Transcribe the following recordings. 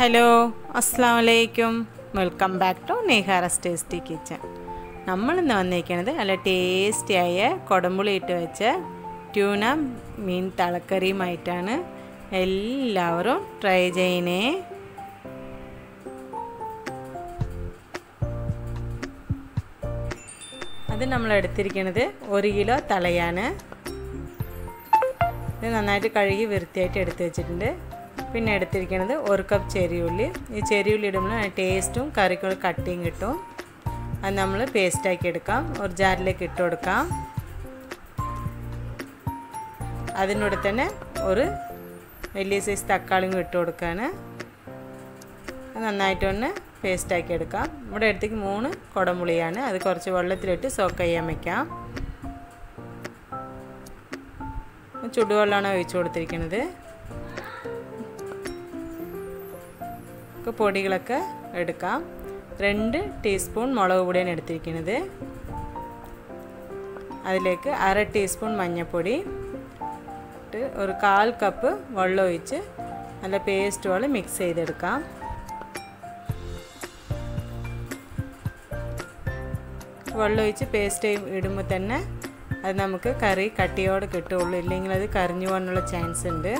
hello അസ്സാം വലൈക്കും welcome back to Neyhara's tasty kitchen നമ്മളിന്ന് വന്നിരിക്കുന്നത് നല്ല ടേസ്റ്റിയായ കുടമ്പുളി ഇട്ട് വെച്ച ട്യൂന മീൻ തളക്കറിയുമായിട്ടാണ് എല്ലാവരും ട്രൈ ചെയ്യണേ അത് നമ്മൾ എടുത്തിരിക്കുന്നത് ഒരു കിലോ തളയാണ് ഇത് നന്നായിട്ട് കഴുകി വൃത്തിയായിട്ട് എടുത്ത് വെച്ചിട്ടുണ്ട് പിന്നെ എടുത്തിരിക്കുന്നത് ഒരു കപ്പ് ചെറിയുള്ളി ഈ ചെറിയുള്ളി ഇടുമ്പോൾ ടേസ്റ്റും കറിക്കുള്ള കട്ടിയും കിട്ടും അത് നമ്മൾ പേസ്റ്റാക്കി എടുക്കാം ഒരു ജാറിലേക്ക് ഇട്ട് കൊടുക്കാം അതിനോട് തന്നെ ഒരു വലിയ സൈസ് തക്കാളിയും ഇട്ട് കൊടുക്കുകയാണ് നന്നായിട്ടൊന്ന് പേസ്റ്റാക്കി എടുക്കാം ഇവിടെ അടുത്തേക്ക് മൂന്ന് കുടംപുളിയാണ് അത് കുറച്ച് വെള്ളത്തിലിട്ട് സോക്ക് ചെയ്യാൻ വയ്ക്കാം ചുടുവെള്ളമാണ് ഒഴിച്ചു കൊടുത്തിരിക്കുന്നത് പൊടികളൊക്കെ എടുക്കാം രണ്ട് ടീസ്പൂൺ മുളക് പൊടിയാണ് എടുത്തിരിക്കുന്നത് അതിലേക്ക് അര ടീസ്പൂൺ മഞ്ഞൾപ്പൊടി ഇട്ട് ഒരു കാൽ കപ്പ് വെള്ളം ഒഴിച്ച് നല്ല പേസ്റ്റ് പോലെ മിക്സ് ചെയ്തെടുക്കാം വെള്ളം ഒഴിച്ച് പേസ്റ്റ് ഇടുമ്പോൾ തന്നെ അത് നമുക്ക് കറി കട്ടിയോടെ കിട്ടുള്ളൂ ഇല്ലെങ്കിൽ അത് കറിഞ്ഞു പോകാനുള്ള ചാൻസ് ഉണ്ട്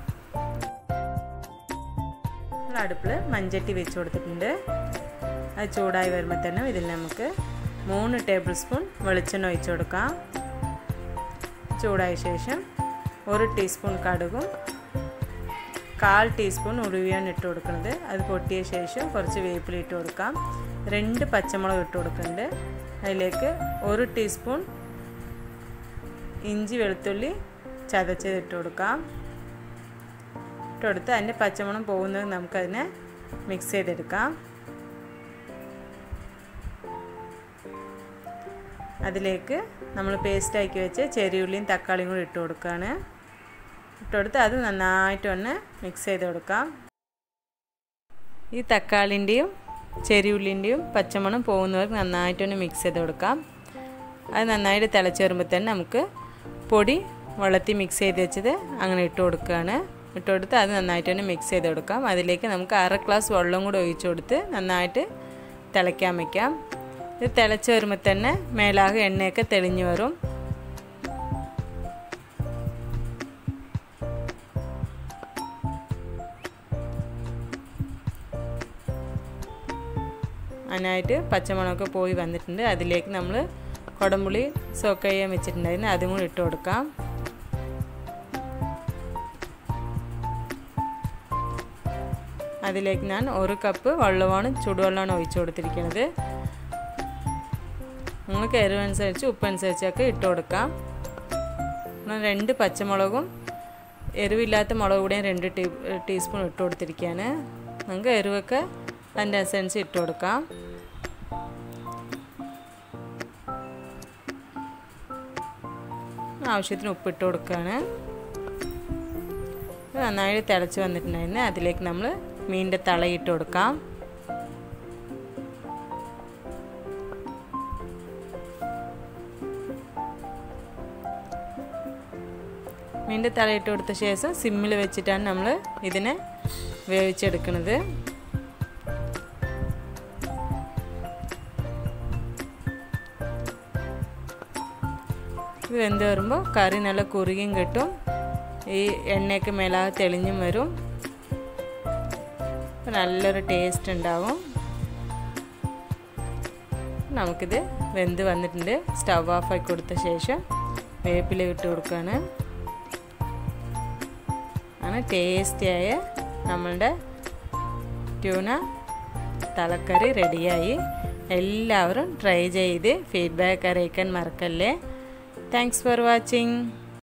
അടുപ്പിൽ മഞ്ചട്ടി വെച്ച് കൊടുത്തിട്ടുണ്ട് അത് ചൂടായി വരുമ്പോൾ തന്നെ ഇതിൽ നമുക്ക് മൂന്ന് ടേബിൾ സ്പൂൺ വെളിച്ചെണ്ണ ഒഴിച്ച് കൊടുക്കാം ചൂടായ ശേഷം ഒരു ടീസ്പൂൺ കടുകും കാൽ ടീസ്പൂൺ ഉലുവയാണ് ഇട്ട് കൊടുക്കുന്നത് അത് പൊട്ടിയ ശേഷം കുറച്ച് വേപ്പില ഇട്ട് കൊടുക്കാം രണ്ട് പച്ചമുളക് ഇട്ട് കൊടുക്കുന്നുണ്ട് അതിലേക്ക് ഒരു ടീസ്പൂൺ ഇഞ്ചി വെളുത്തുള്ളി ചതച്ചത് ഇട്ട് കൊടുക്കാം ഇട്ട് കൊടുത്ത് അതിൻ്റെ പച്ചമണം പോകുന്നത് നമുക്കതിനെ മിക്സ് ചെയ്തെടുക്കാം അതിലേക്ക് നമ്മൾ പേസ്റ്റാക്കി വെച്ച് ചെറിയുള്ളിയും തക്കാളിയും കൂടി ഇട്ട് കൊടുക്കുകയാണ് ഇട്ട് കൊടുത്ത് അത് നന്നായിട്ടൊന്ന് മിക്സ് ചെയ്ത് കൊടുക്കാം ഈ തക്കാളിൻ്റെയും ചെറിയുള്ളിൻ്റെയും പച്ചമണം പോകുന്നവർ നന്നായിട്ടൊന്ന് മിക്സ് ചെയ്ത് കൊടുക്കാം അത് നന്നായിട്ട് തിളച്ച് വരുമ്പോൾ തന്നെ നമുക്ക് പൊടി വെള്ളത്തിൽ മിക്സ് ചെയ്ത് വെച്ചത് അങ്ങനെ ഇട്ട് കൊടുക്കുകയാണ് ഇട്ട് കൊടുത്ത് അത് നന്നായിട്ട് തന്നെ മിക്സ് ചെയ്ത് കൊടുക്കാം അതിലേക്ക് നമുക്ക് അര ഗ്ലാസ് വെള്ളം കൂടി ഒഴിച്ചു കൊടുത്ത് നന്നായിട്ട് തിളയ്ക്കാൻ വയ്ക്കാം ഇത് തിളച്ച് വരുമ്പോൾ തന്നെ മേലാകെ എണ്ണയൊക്കെ തെളിഞ്ഞു വരും അതിനായിട്ട് പച്ചമുളകൊക്കെ പോയി വന്നിട്ടുണ്ട് അതിലേക്ക് നമ്മൾ കുടംപുളി സോക്ക് ചെയ്യാൻ വെച്ചിട്ടുണ്ടായിരുന്നു അതും കൂടി ഇട്ട് കൊടുക്കാം അതിലേക്ക് ഞാൻ ഒരു കപ്പ് വെള്ളമാണ് ചൂടുവെള്ളമാണ് ഒഴിച്ചു കൊടുത്തിരിക്കുന്നത് നിങ്ങൾക്ക് എരിവനുസരിച്ച് ഉപ്പനുസരിച്ചൊക്കെ ഇട്ട് കൊടുക്കാം രണ്ട് പച്ചമുളകും എരിവില്ലാത്ത മുളക് കൂടിയും രണ്ട് ടീ ടീസ്പൂൺ ഇട്ട് കൊടുത്തിരിക്കുകയാണ് നിങ്ങൾക്ക് എരിവൊക്കെ അതിൻ്റെ അനുസരിച്ച് ഇട്ട് കൊടുക്കാം ആവശ്യത്തിന് ഉപ്പിട്ട് കൊടുക്കുകയാണ് നന്നായിട്ട് തിളച്ച് വന്നിട്ടുണ്ടായിരുന്നു അതിലേക്ക് നമ്മൾ മീനിൻ്റെ തളയിട്ട് കൊടുക്കാം മീനിൻ്റെ തലയിട്ട് കൊടുത്ത ശേഷം സിമ്മിൽ വെച്ചിട്ടാണ് നമ്മൾ ഇതിനെ വേവിച്ചെടുക്കുന്നത് ഇത് വെന്ത് വരുമ്പോൾ കറി നല്ല കുറുകിയും കിട്ടും ഈ എണ്ണയൊക്കെ മേലാകെ തെളിഞ്ഞും വരും നല്ലൊരു ടേസ്റ്റ് ഉണ്ടാവും നമുക്കിത് വെന്ത് വന്നിട്ടുണ്ട് സ്റ്റവ് ഓഫ് ആക്കി കൊടുത്ത ശേഷം വേപ്പില ഇട്ട് കൊടുക്കുകയാണ് അങ്ങനെ ടേസ്റ്റിയായ നമ്മളുടെ ട്യൂണ തലക്കറി റെഡിയായി എല്ലാവരും ട്രൈ ചെയ്ത് ഫീഡ്ബാക്ക് അറിയിക്കാൻ മറക്കല്ലേ താങ്ക്സ് ഫോർ വാച്ചിങ്